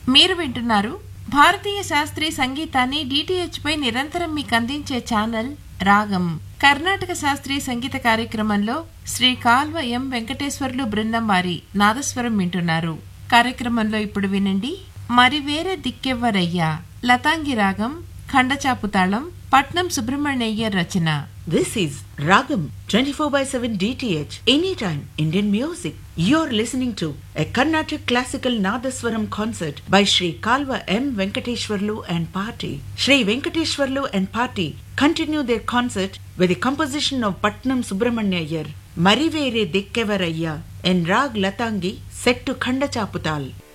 మీరు వింటున్నారు భారతీయ శాస్త్రీయ సంగీతాన్ని డిటిహెచ్ పై నిరంతరం మీకు అందించే ఛానల్ రాగం కర్ణాటక శాస్త్రీయ సంగీత కార్యక్రమంలో శ్రీ కాల్వ ఎం వెంకటేశ్వర్లు బృందం వారి నాదస్వరం వింటున్నారు కార్యక్రమంలో ఇప్పుడు వినండి మరి వేరే దిక్కెవ్వరయ్యా లతాంగి రాగం ఖండచాపుతాళం పట్నం సుబ్రహ్మణ్యయ్యర్ రచన This is Ragam 24 by 7 DTH Anytime Indian Music. You're listening to a Carnatic classical Nadaswaram concert by Sri Kalva M. Venkateshwarlu and Party. Sri Venkateshwarlu and Party continue their concert with a composition of Patnam Subramanyayar, Marivere Dikkevaraya, and Rag Latangi set to Khandachaputal.